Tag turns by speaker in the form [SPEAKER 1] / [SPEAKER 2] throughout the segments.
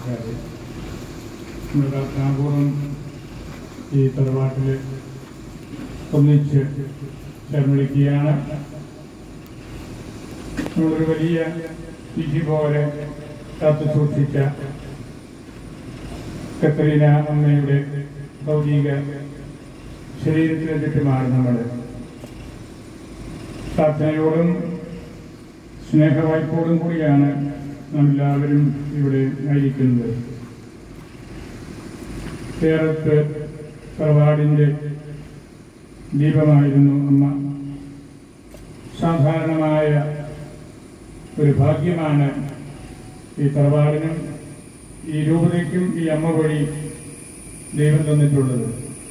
[SPEAKER 1] ആൾക്കാർ നമ്മൾ പ്രാർത്ഥനാപൂർവം ഈ തറവാട്ടിൽ ഒന്നിച്ച് ചേർന്നിരിക്കുകയാണ് നമ്മളൊരു വലിയ വിധി പോലെ കാത്തു സൂക്ഷിച്ച കത്രീന അമ്മയുടെ ഭൗതിക ശരീരത്തിന് ചുറ്റുമാണ് നമ്മൾ പ്രാർത്ഥനയോടും സ്നേഹവായ്പോടും കൂടിയാണ് നാം എല്ലാവരും ഇവിടെ ആയിരിക്കുന്നത് കേരളത്ത് തറവാടിൻ്റെ ദീപമായിരുന്നു അമ്മ സാധാരണമായ ഒരു ഭാഗ്യമാണ് ഈ തറവാടിനും ഈ രൂപതയ്ക്കും ഈ അമ്മ വഴി ദൈവം തന്നിട്ടുള്ളത്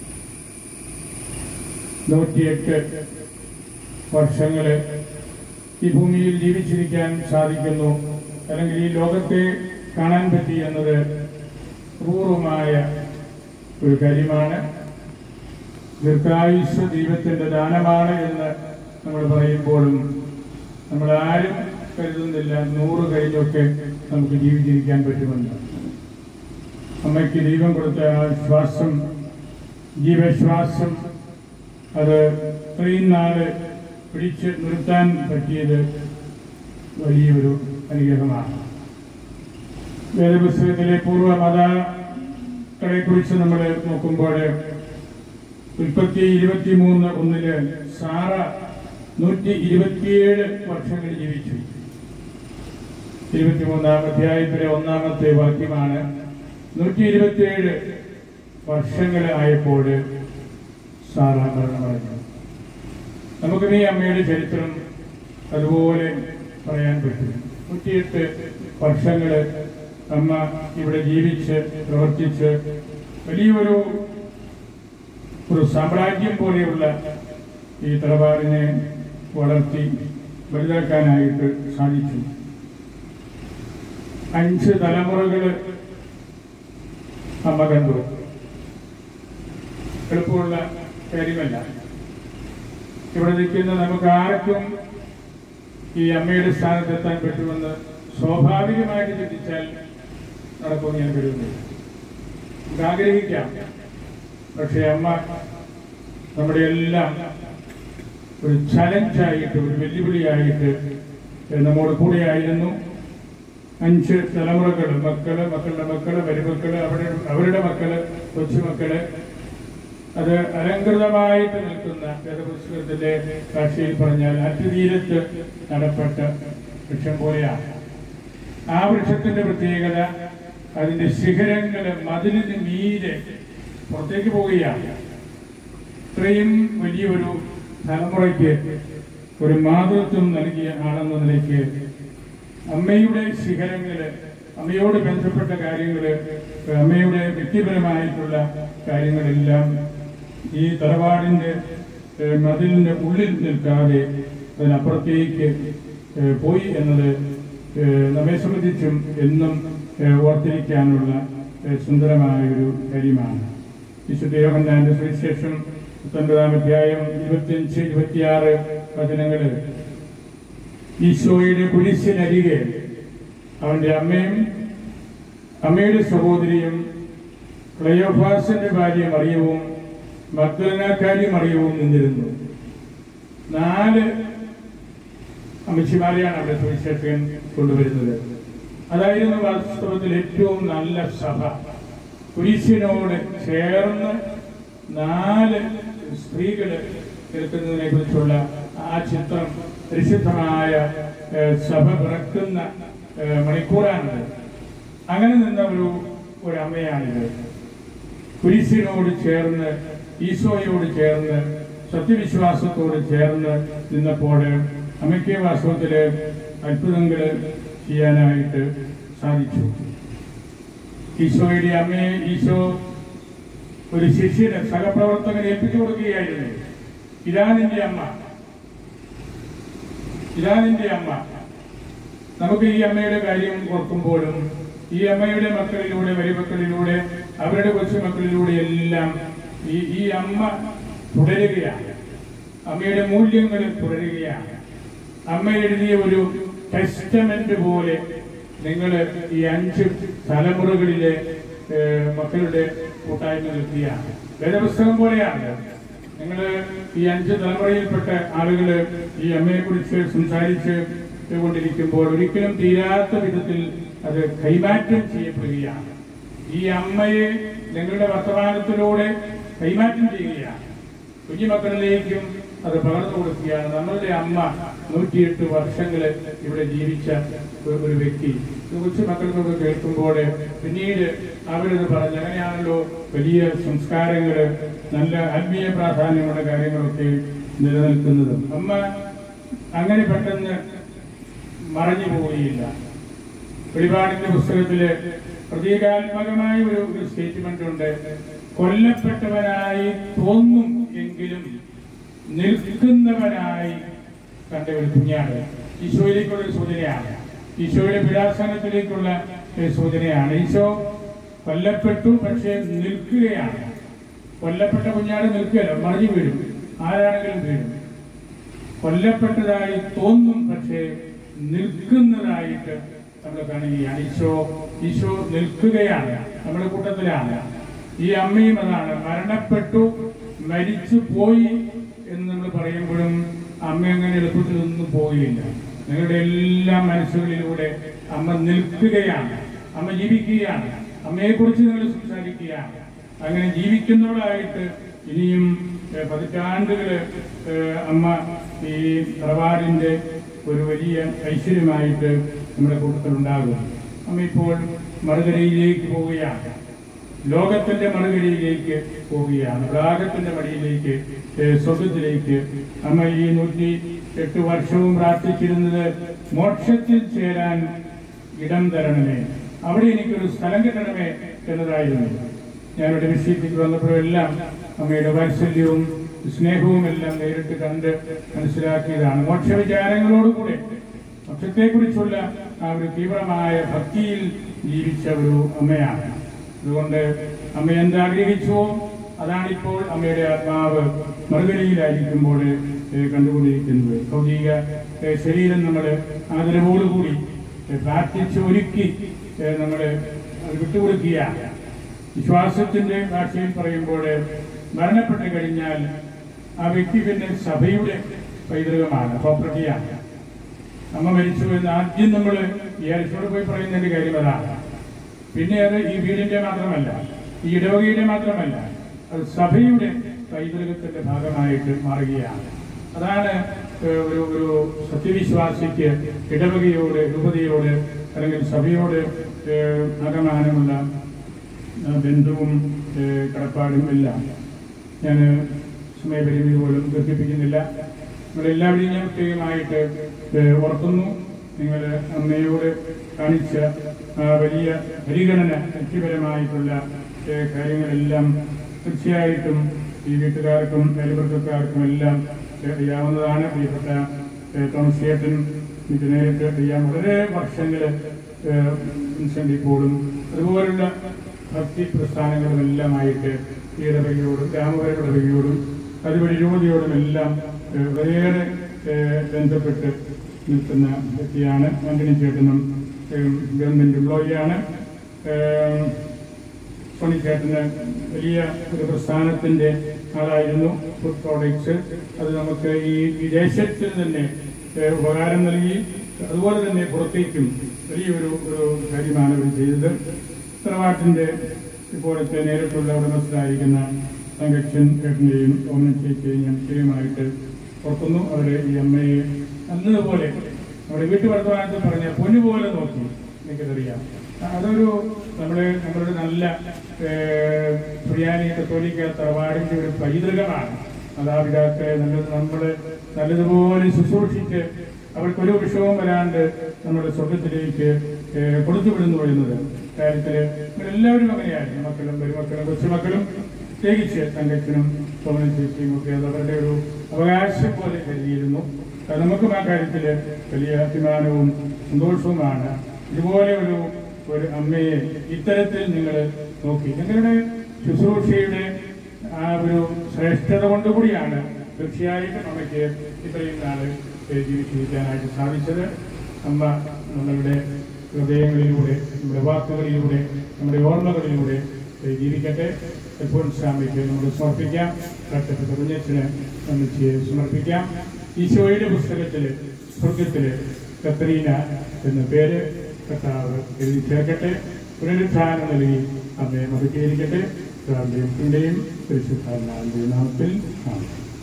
[SPEAKER 1] നൂറ്റിയെട്ട് വർഷങ്ങൾ ഈ ഭൂമിയിൽ ജീവിച്ചിരിക്കാൻ സാധിക്കുന്നു അല്ലെങ്കിൽ ഈ ലോകത്തെ കാണാൻ പറ്റി എന്നത് പൂർവമായ ഒരു കാര്യമാണ് ദീർഘായുസ് ദൈവത്തിന്റെ ദാനമാണ് എന്ന് നമ്മൾ പറയുമ്പോഴും നമ്മൾ ആരും കരുതുന്നില്ല നൂറ് കഴിഞ്ഞൊക്കെ നമുക്ക് ജീവിച്ചിരിക്കാൻ പറ്റുമെന്ന് അമ്മയ്ക്ക് ദൈവം കൊടുത്ത ആ ശ്വാസം ജീവശ്വാസം അത് ഇത്രയും നാള് പിടിച്ച് നിർത്താൻ പറ്റിയത് വലിയൊരു അനുഗ്രഹമാണ് വേദപുസ്തകത്തിലെ പൂർവ്വ മതങ്ങളെ കുറിച്ച് നമ്മൾ നോക്കുമ്പോൾ ഉൽപ്പത്തി ഇരുപത്തിമൂന്ന് ഒന്നില് സാറ നൂറ്റി ഇരുപത്തിയേഴ് വർഷങ്ങൾ ജീവിച്ചു ഇരുപത്തിമൂന്നാം അധ്യായത്തിലെ ഒന്നാമത്തെ വാക്യമാണ് നൂറ്റി ഇരുപത്തിയേഴ് വർഷങ്ങൾ ആയപ്പോൾ സാറ മരണമടഞ്ഞു നമുക്ക് ഈ അമ്മയുടെ ചരിത്രം അതുപോലെ പറയാൻ പറ്റും നൂറ്റിയെട്ട് വർഷങ്ങൾ അമ്മ ഇവിടെ ജീവിച്ച് പ്രവർത്തിച്ച് വലിയൊരു ഒരു സാമ്രാജ്യം പോലെയുള്ള ഈ തറവാടിനെ വളർത്തി വലുതാക്കാനായിട്ട് സാധിച്ചു അഞ്ച് തലമുറകൾ അമ്മ കണ്ടു എളുപ്പമുള്ള കാര്യമല്ല ഇവിടെ നിൽക്കുന്ന നമുക്ക് ആർക്കും ഈ അമ്മയുടെ സ്ഥാനത്തെത്താൻ പറ്റുമെന്ന് സ്വാഭാവികമായിട്ട് ചിന്തിച്ചാൽ നടക്കുമെന്ന് ഞാൻ കരുതുന്നില്ല നമുക്ക് ആഗ്രഹിക്കാം പക്ഷെ അമ്മ നമ്മുടെ എല്ലാം ഒരു ചലഞ്ചായിട്ട് ഒരു വെല്ലുവിളിയായിട്ട് നമ്മോട് കൂടെയായിരുന്നു അഞ്ച് തലമുറകൾ മക്കള് മക്കളുടെ മക്കള് മരുമക്കള് അവരുടെ അവരുടെ മക്കള് കൊച്ചുമക്കള് അത് അലങ്കൃതമായിട്ട് നിൽക്കുന്ന വേദപുസ്തകത്തിന്റെ ഭാഷയിൽ പറഞ്ഞാൽ അറ്റുതീരത്ത് നടപ്പെട്ട വൃക്ഷം പോലെയാണ് ആ വൃക്ഷത്തിന്റെ പ്രത്യേകത അതിന്റെ ശിഖരങ്ങള് മതിലിന് മീരെ പുറത്തേക്ക് പോവുകയാണ് ഇത്രയും വലിയൊരു തലമുറയ്ക്ക് ഒരു മാതൃത്വം നൽകിയ ആളെന്ന നിലയ്ക്ക് അമ്മയുടെ ശിഖരങ്ങള് അമ്മയോട് ബന്ധപ്പെട്ട കാര്യങ്ങള് അമ്മയുടെ വ്യക്തിപരമായിട്ടുള്ള കാര്യങ്ങളെല്ലാം ഈ തറവാടിന്റെ ഏഹ്, മതിലിന്റെ ഉള്ളിൽ നിൽക്കാതെ അതിനപ്പുറത്തേക്ക് ഏഹ്, പോയി എന്നത് ഏഹ്, നമ്മെ സംബന്ധിച്ചും എന്നും ഏഹ്, ഓർത്തിരിക്കാനുള്ള ഏഹ്, സുന്ദരമായ ഒരു കാര്യമാണ് വിശുദ്ധ യോഹന്നാന്റെ സുവിശേഷം പത്തൊൻപതാം അധ്യായം ഇരുപത്തിയഞ്ച് ഇരുപത്തിയാറ് വചനങ്ങള് ഈശോയുടെ കുരിശിനരികെ അവന്റെ അമ്മയും അമ്മയുടെ സഹോദരിയും ക്ലയോഫാസിന്റെ ഭാര്യ മറിയവും മഗ്ദലനാക്കാരി മറിയവും നിന്നിരുന്നു നാല് അമ്മച്ചിമാരെയാണ് അവിടെ സുവിശേഷകൻ കൊണ്ടുവരുന്നത് അതായിരുന്നു വാസ്തവത്തിൽ ഏറ്റവും നല്ല സഭ കുരിശിനോട് ചേർന്ന് നാല് സ്ത്രീകള് നിൽക്കുന്നതിനെ കുറിച്ചുള്ള ആ ചിത്രം പരിശുദ്ധമായ ഏഹ്, സഭ പിറക്കുന്ന ഏഹ്, മണിക്കൂറാണിത് അങ്ങനെ നിന്ന ഒരു ഒരു അമ്മയാണിത് കുരിശിനോട് ചേർന്ന് ഈശോയോട് ചേർന്ന് സത്യവിശ്വാസത്തോട് ചേർന്ന് നിന്നപ്പോൾ അമ്മയ്ക്ക് വാസ്തവത്തില് അത്ഭുതങ്ങള് ചെയ്യാനായിട്ട് സാധിച്ചു ഈശോയുടെ അമ്മയെ ഈശോ ഒരു ശിഷ്യന് സഹപ്രവർത്തകനെ ഏൽപ്പിച്ചു കൊടുക്കുകയായിരുന്നു ഇതാ നിന്റെ അമ്മ ഇതാ നിന്റെ അമ്മ നമുക്ക് ഈ അമ്മയുടെ കാര്യം ഓർക്കുമ്പോഴും ഈ അമ്മയുടെ മക്കളിലൂടെ മരുമക്കളിലൂടെ അവരുടെ കൊച്ചുമക്കളിലൂടെ എല്ലാം ഈ ഈ അമ്മ തുടരുകയാണ് അമ്മയുടെ മൂല്യങ്ങൾ തുടരുകയാണ് അമ്മ എഴുതിയ ഒരു ടെസ്റ്റമെന്റ് പോലെ നിങ്ങൾ ഈ അഞ്ച് തലമുറകളിലെ ഏഹ്, മക്കളുടെ കൂട്ടായ്മ നിൽക്കുകയാണ് വേദപുസ്തകം പോലെയാണ് നിങ്ങൾ ഈ അഞ്ച് തലമുറയിൽപ്പെട്ട ആളുകൾ ഈ അമ്മയെ കുറിച്ച് സംസാരിച്ച് കൊണ്ടിരിക്കുമ്പോൾ ഒരിക്കലും തീരാത്ത വിധത്തിൽ അത് കൈമാറ്റം ചെയ്യപ്പെടുകയാണ് ഈ അമ്മയെ നിങ്ങളുടെ വർത്തമാനത്തിലൂടെ കൈമാറ്റം ചെയ്യുകയാണ് കുഞ്ഞുമക്കളിലേക്കും അത് പകർന്നു കൊടുക്കുകയാണ് നമ്മളുടെ അമ്മ നൂറ്റിയെട്ട് വർഷങ്ങള് ഇവിടെ ജീവിച്ച ഒരു ഒരു വ്യക്തി ഇത് കൊച്ചു മക്കൾക്കൊക്കെ കേൾക്കുമ്പോൾ പിന്നീട് അവരത് പറഞ്ഞ് അങ്ങനെയാണല്ലോ വലിയ സംസ്കാരങ്ങള് നല്ല ആത്മീയ പ്രാധാന്യമുള്ള കാര്യങ്ങളൊക്കെ നിലനിൽക്കുന്നതും അമ്മ അങ്ങനെ പെട്ടെന്ന് മറഞ്ഞു പോവുകയില്ല വെളിപാടിന്റെ പുസ്തകത്തില് പ്രതീകാത്മകമായ ഒരു ഒരു സ്റ്റേറ്റ്മെന്റ് ഉണ്ട് കൊല്ലപ്പെട്ടവനായി തോന്നും എങ്കിലും നിൽക്കുന്നവനായി കണ്ട ഒരു കുഞ്ഞാണ് ഈശോയിലേക്കുള്ള ഒരു സൂചനയാണ് ഈശോയുടെ പീഡാസനത്തിലേക്കുള്ള ഒരു സൂചനയാണ് ഈശോ കൊല്ലപ്പെട്ടു പക്ഷേ നിൽക്കുകയാണ് കൊല്ലപ്പെട്ട കുഞ്ഞാട് നിൽക്കുകയല്ല മറിഞ്ഞു വീഴും ആരാണെങ്കിലും വീഴും കൊല്ലപ്പെട്ടതായി തോന്നും പക്ഷേ നിൽക്കുന്നതായിട്ട് നമ്മൾ കാണുകയാണ് ഈശോ ഈശോ നിൽക്കുകയാണ് നമ്മുടെ കൂട്ടത്തിലാണ് ഈ അമ്മയും അതാണ് മരണപ്പെട്ടു മരിച്ചു പോയി എന്ന് നമ്മൾ പറയുമ്പോഴും അമ്മ അങ്ങനെ എളുപ്പത്തിൽ ഒന്നും പോവുകയില്ല നിങ്ങളുടെ എല്ലാ മനസ്സുകളിലൂടെ അമ്മ നിൽക്കുകയാണ് അമ്മ ജീവിക്കുകയാണ് അമ്മയെക്കുറിച്ച് നിങ്ങൾ സംസാരിക്കുകയാണ് അങ്ങനെ ജീവിക്കുന്നവളായിട്ട് ഇനിയും ഏഹ്, പതിറ്റാണ്ടുകള് ഏഹ്, അമ്മ ഈ തറവാടിന്റെ ഒരു വലിയ ഐശ്വര്യമായിട്ട് നമ്മുടെ കൂട്ടത്തിലുണ്ടാകും അമ്മ ഇപ്പോൾ മറുകരയിലേക്ക് പോവുകയാണ് ലോകത്തിന്റെ മറുകരയിലേക്ക് പോവുകയാണ് രാഗത്തിന്റെ മടിയിലേക്ക് ഏഹ്, സ്വർഗത്തിലേക്ക് അമ്മ ഈ നൂറ്റി എട്ട് വർഷവും പ്രാർത്ഥിച്ചിരുന്നത് മോക്ഷത്തിൽ ചേരാൻ ഇടം തരണമേ അവിടെ എനിക്കൊരു സ്ഥലം കിട്ടണമേ എന്നതായിരുന്നു ഞാനിവിടെ വിഷയത്തിൽ വന്നപ്പോഴെല്ലാം അമ്മയുടെ വാത്സല്യവും സ്നേഹവും എല്ലാം നേരിട്ട് കണ്ട് മനസ്സിലാക്കിയതാണ് മോക്ഷ വിചാരങ്ങളോടുകൂടെ മോക്ഷത്തെക്കുറിച്ചുള്ള ആ ഒരു തീവ്രമായ ഭക്തിയിൽ ജീവിച്ച ഒരു അമ്മയാണ് അതുകൊണ്ട് അമ്മ എന്താഗ്രഹിച്ചുവോ അതാണ് ഇപ്പോൾ അമ്മയുടെ ആത്മാവ് മറുകരയിലായിരിക്കുമ്പോൾ ഏഹ്, കണ്ടുകൊണ്ടിരിക്കുന്നത് ഭൗതിക ഏഹ്, ശരീരം നമ്മൾ ആദരവോടുകൂടി ഏഹ്, പ്രാർത്ഥിച്ച് ഒരുക്കി നമ്മൾ വിട്ടുകൊടുക്കുകയാണ് വിശ്വാസത്തിന്റെ ഭാഷയിൽ പറയുമ്പോൾ മരണപ്പെട്ട് കഴിഞ്ഞാൽ ആ വ്യക്തി പിന്നെ സഭയുടെ പൈതൃകമാണ് പ്രോപ്പർട്ടിയാണ് അമ്മ മരിച്ചു എന്ന് ആദ്യം നമ്മൾ ഈ അരിശോട് പോയി പറയുന്നതിന്റെ കാര്യം അതാണ് പിന്നെ അത് ഈ വീടിന്റെ മാത്രമല്ല ഈ ഇടവകയുടെ മാത്രമല്ല അത് സഭയുടെ പൈതൃകത്തിന്റെ ഭാഗമായിട്ട് മാറുകയാണ് അതാണ് ഏഹ്, ഒരു ഒരു സത്യവിശ്വാസിക്ക് ഇടവകയോട് രൂപതയോട് അല്ലെങ്കിൽ സഭയോട് ഏഹ്, അകമാനമുള്ള ആ, ബന്ധവും ഏഹ്, കടപ്പാടും എല്ലാം ഞാൻ സമയപരിമിതി പോലും ദീർഘിപ്പിക്കുന്നില്ല നിങ്ങളെല്ലാവരെയും ഞാൻ പ്രത്യേകമായിട്ട് ഏഹ്, ഓർക്കുന്നു നിങ്ങൾ അമ്മയോട് കാണിച്ച ആ വലിയ പരിഗണന വ്യക്തിപരമായിട്ടുള്ള ഏഹ്, കാര്യങ്ങളെല്ലാം തീർച്ചയായിട്ടും ഈ വീട്ടുകാർക്കും അയൽപക്കക്കാർക്കും എല്ലാം ഏഹ്, അറിയാവുന്നതാണ് പ്രിയപ്പെട്ട ഏഹ്, തോമസ് ചേട്ടൻ ഇത് നേരിട്ട് അറിയാൻ വളരെ വർഷങ്ങൾ ഇപ്പോഴും അതുപോലുള്ള ഭക്തി പ്രസ്ഥാനങ്ങളും എല്ലാമായിട്ട് ഈ ഇടവകയോടും ഗ്രാമപര ഇടവകയോടും അതുവഴി യുവതിയോടും എല്ലാം ഏഹ്, വളരെയേറെ ഏഹ്, ബന്ധപ്പെട്ട് നിൽക്കുന്ന വ്യക്തിയാണ് ആന്റണി ചേട്ടനും ഏഹ്, ഗവൺമെന്റ് എംപ്ലോയിയാണ് ഏഹ്, സോണി ചേട്ടന് വലിയ ഒരു പ്രസ്ഥാനത്തിന്റെ ആളായിരുന്നു ഫുഡ് പ്രോഡക്ട്സ് അത് നമുക്ക് ഈ ഈ ദേശത്തിന് തന്നെ ഏഹ്, ഉപകാരം നൽകി അതുപോലെ തന്നെ പുറത്തേക്കും വലിയൊരു ഒരു കാര്യമാണ് അവർ ചെയ്തത് തറവാട്ടിന്റെ ഇപ്പോഴത്തെ നേരിട്ടുള്ള ഉടമസ്ഥരായിരിക്കുന്ന തങ്കച്ചൻ ചേട്ടനെയും ഓമന ചേച്ചിയെയും ഞാൻ പ്രത്യേകമായിട്ട് ഓർക്കുന്നു അവരെ ഈ അമ്മയെ നല്ലതുപോലെ നമ്മുടെ വീട്ടു വർത്തമാനത്തിൽ പറഞ്ഞ പൊന്നുപോലെ നോക്കി എനിക്കതറിയാം അതൊരു നമ്മള് നമ്മളുടെ നല്ല പ്രിയാനി കത്തോലിക്ക തറവാടിന്റെ ഒരു പൈതൃകമാണ് മാതാപിതാക്കളെ നല്ലത് നമ്മള് നല്ലതുപോലെ ശുശ്രൂഷിച്ച് അവർക്കൊരു വിഷയവും വരാണ്ട് നമ്മുടെ സ്വർഗത്തിലേക്ക് ഏഹ്, കൊടുത്തുവിടുന്നു എന്നത് കാര്യത്തില് എല്ലാവരും അങ്ങനെയായിരുന്നു മക്കളും പെരുമക്കളും കൊച്ചുമക്കളും പ്രത്യേകിച്ച് തങ്കച്ചനും സോമന ചേച്ചിയും ഒക്കെ അത് അവരുടെ ഒരു അവകാശം പോലെ കരുതിയിരുന്നു അത് നമുക്കും ആ കാര്യത്തിൽ വലിയ അഭിമാനവും സന്തോഷവുമാണ് ഇതുപോലെ ഒരു ഒരു അമ്മയെ ഇത്തരത്തിൽ നിങ്ങൾ നോക്കി നിങ്ങളുടെ ശുശ്രൂഷയുടെ ആ ഒരു ശ്രേഷ്ഠത കൊണ്ടുകൂടിയാണ് തീർച്ചയായിട്ടും അമ്മയ്ക്ക് ഇത്രയും നാള് ജീവിച്ചിരിക്കാനായിട്ട് സാധിച്ചത് അമ്മ നമ്മളുടെ ഹൃദയങ്ങളിലൂടെ നമ്മുടെ വാക്കുകളിലൂടെ നമ്മുടെ ഓർമ്മകളിലൂടെ ജീവിക്കട്ടെ എപ്പോഴും സ്വാമിക്ക് നമുക്ക് സമർപ്പിക്കാം കട്ടപ്പെട്ട കുഞ്ഞച്ചന് ഒന്നിച്ച് സമർപ്പിക്കാം ഈശോയുടെ പുസ്തകത്തില് സ്വർഗത്തില് കത്രീന എന്ന പേര് കർത്താവ് എഴുതി ചേർക്കട്ടെ പുനരുത്ഥാനം നൽകി അമ്മയെ മതക്കീകരിക്കട്ടെ പിതാവിന്റെയും പുത്രന്റെയും പരിശുദ്ധാത്മാവിന്റെയും നാമത്തിൽ ആമേൻ